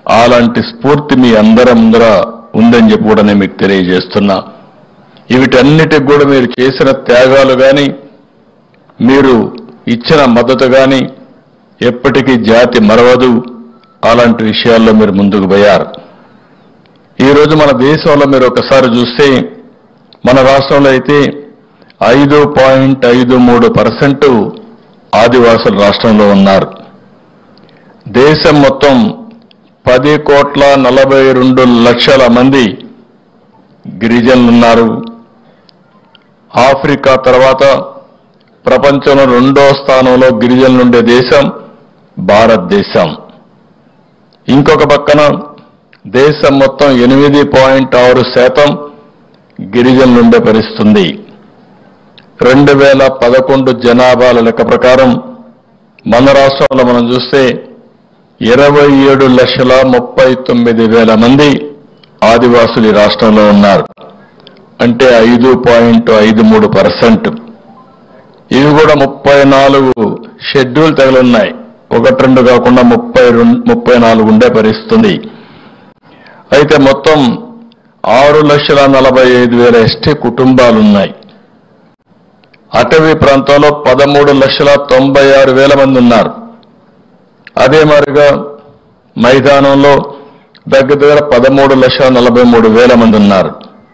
అలాంటి స్ఫూర్తి మీ అందరం ముందర ఉందని చెప్పి కూడా నేను మీకు తెలియజేస్తున్నా వీటన్నిటికి కూడా మీరు చేసిన త్యాగాలు కానీ మీరు ఇచ్చిన మద్దతు కానీ ఎప్పటికీ జాతి మరవదు అలాంటి విషయాల్లో మీరు ముందుకు పోయారు ఈరోజు మన దేశంలో మీరు ఒకసారి చూస్తే మన రాష్ట్రంలో అయితే ఐదు పాయింట్ ఐదు మూడు పర్సెంట్ ఆదివాసులు రాష్ట్రంలో ఉన్నారు దేశం మొత్తం పది కోట్ల నలభై రెండు లక్షల మంది గిరిజనులు ఉన్నారు ఆఫ్రికా తర్వాత ప్రపంచంలో రెండో స్థానంలో గిరిజనులు ఉండే దేశం భారతదేశం ఇంకొక పక్కన దేశం మొత్తం ఎనిమిది పాయింట్ ఆరు శాతం గిరిజనులు ఉండే పరిస్థితుంది రెండు వేల పదకొండు జనాభాల లెక్క ప్రకారం మన రాష్ట్రంలో మనం చూస్తే ఇరవై ఏడు లక్షల ముప్పై తొమ్మిది వేల మంది ఆదివాసులు ఈ రాష్ట్రంలో ఉన్నారు అంటే ఐదు పాయింట్ ఐదు మూడు పర్సెంట్ ఇవి కూడా ముప్పై నాలుగు షెడ్యూల్ తగిలిన్నాయి ఒకటి రెండు కాకుండా ముప్పై రెండు ముప్పై నాలుగు ఉండే పరిస్థితుంది అయితే మొత్తం ఆరు లక్షల నలభై ఐదు వేల ఎస్టీ కుటుంబాలు ఉన్నాయి అటవీ ప్రాంతంలో పదమూడు లక్షల తొంభై ఆరు వేల మంది ఉన్నారు అదే మాదిరిగా మైదానంలో దగ్గర దగ్గర పదమూడు లక్షల నలభై మూడు వేల మంది ఉన్నారు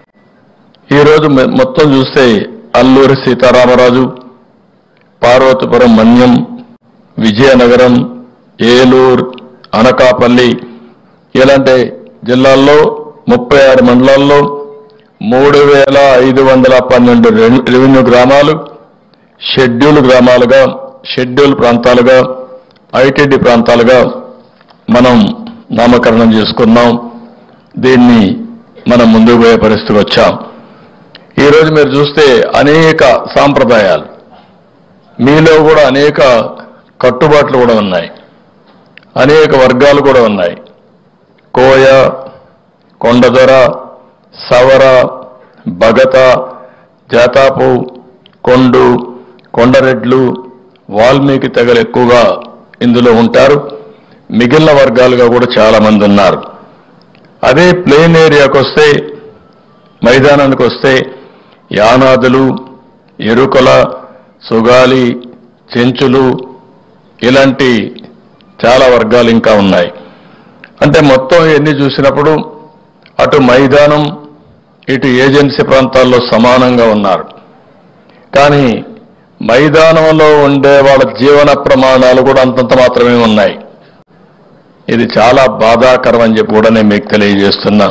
ఈరోజు మె- మొత్తం చూస్తే అల్లూరి సీతారామరాజు పార్వతీపురం మన్యం విజయనగరం ఏలూరు అనకాపల్లి ఇలాంటి జిల్లాల్లో ముప్పై ఆరు మండలాల్లో మూడు వేల ఐదు వందల పన్నెండు రెవెన్యూ రెవెన్యూ గ్రామాలు షెడ్యూల్ గ్రామాలుగా షెడ్యూల్ ప్రాంతాలుగా ఐటీడీ ప్రాంతాలుగా మనం నామకరణం చేసుకున్నాం దీన్ని మనం ముందుకు పోయే పరిస్థితికి వచ్చాం ఈరోజు మీరు చూస్తే అనేక సాంప్రదాయాలు మీలో కూడా అనేక కట్టుబాట్లు కూడా ఉన్నాయి అనేక వర్గాలు కూడా ఉన్నాయి కోయ కొండదొర సవర భగత జాతాపు కొండు కొండరెడ్లు వాల్మీకి తెగలు ఎక్కువగా ఇందులో ఉంటారు మిగిలిన వర్గాలుగా కూడా చాలా మంది ఉన్నారు అదే ప్లేన్ ఏరియాకు వస్తే మైదానానికి వస్తే యానాదులు ఎరుకల సుగాలి చెంచులు ఇలాంటి చాలా వర్గాలు ఇంకా ఉన్నాయి అంటే మొత్తం ఎన్ని చూసినప్పుడు అటు మైదానం ఇటు ఏజెన్సీ ప్రాంతాల్లో సమానంగా ఉన్నారు కానీ మైదానంలో ఉండే వాళ్ళ జీవన ప్రమాణాలు కూడా అంతంత మాత్రమే ఉన్నాయి ఇది చాలా బాధాకరం అని చెప్పి కూడా నేను మీకు తెలియజేస్తున్నా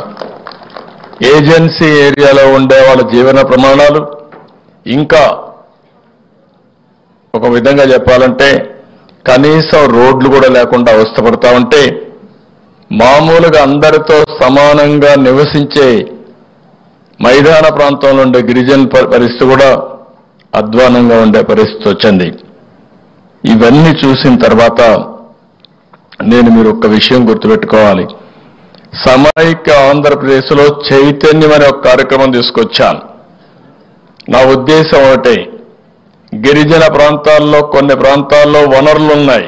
ఏజెన్సీ ఏరియాలో ఉండే వాళ్ళ జీవన ప్రమాణాలు ఇంకా ఒక విధంగా చెప్పాలంటే కనీసం రోడ్లు కూడా లేకుండా అవస్థపడతా ఉంటే మామూలుగా అందరితో సమానంగా నివసించే మైదాన ప్రాంతంలో ఉండే గిరిజన ప- పరిస్థితి కూడా అధ్వానంగా ఉండే పరిస్థితి వచ్చింది ఇవన్నీ చూసిన తర్వాత నేను మీరు ఒక విషయం గుర్తుపెట్టుకోవాలి సమైక్య ఆంధ్రప్రదేశ్లో చైతన్యం అనే ఒక కార్యక్రమం తీసుకొచ్చాను నా ఉద్దేశం ఒకటే గిరిజన ప్రాంతాల్లో కొన్ని ప్రాంతాల్లో వనరులు ఉన్నాయి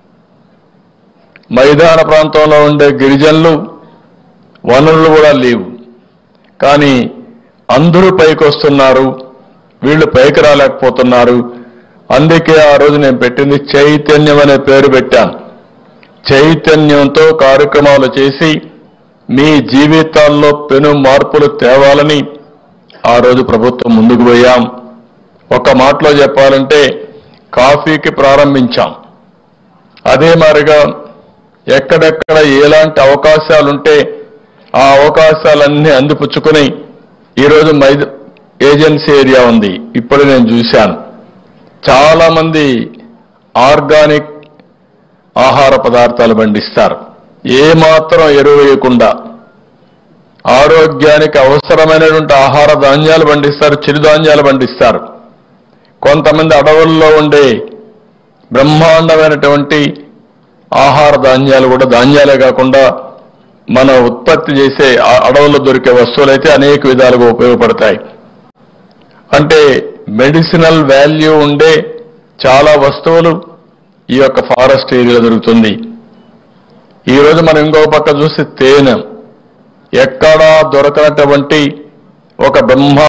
మైదాన ప్రాంతంలో ఉండే గిరిజనులు వనరులు కూడా లేవు కానీ అందరూ పైకి వస్తున్నారు వీళ్ళు పైకి రాలేకపోతున్నారు అందుకే ఆ రోజు నేను పెట్టింది చైతన్యం అనే పేరు పెట్టాను చైతన్యంతో కార్యక్రమాలు చేసి మీ జీవితాల్లో పెను మార్పులు తేవాలని ఆ రోజు ప్రభుత్వం ముందుకు పోయాం ఒక మాటలో చెప్పాలంటే కాఫీకి ప్రారంభించాం అదే మాదిరిగా ఎక్కడెక్కడ ఎలాంటి అవకాశాలుంటే ఆ అవకాశాలన్నీ అందిపుచ్చుకుని ఈరోజు మైద ఏజెన్సీ ఏరియా ఉంది ఇప్పుడు నేను చూశాను చాలా మంది ఆర్గానిక్ ఆహార పదార్థాలు పండిస్తారు ఏమాత్రం ఎరువు వేయకుండా ఆరోగ్యానికి అవసరమైనటువంటి ఆహార ధాన్యాలు పండిస్తారు చిరుధాన్యాలు పండిస్తారు కొంతమంది అడవుల్లో ఉండే బ్రహ్మాండమైనటువంటి ఆహార ధాన్యాలు కూడా ధాన్యాలే కాకుండా మన ఉత్పత్తి చేసే ఆ అడవుల్లో దొరికే వస్తువులైతే అనేక విధాలుగా ఉపయోగపడతాయి అంటే మెడిసినల్ వాల్యూ ఉండే చాలా వస్తువులు ఈ యొక్క ఫారెస్ట్ ఏరియాలో దొరుకుతుంది ఈ రోజు మనం ఇంకొక పక్క చూస్తే తేనె ఎక్కడా దొరకనటువంటి ఒక బ్రహ్మ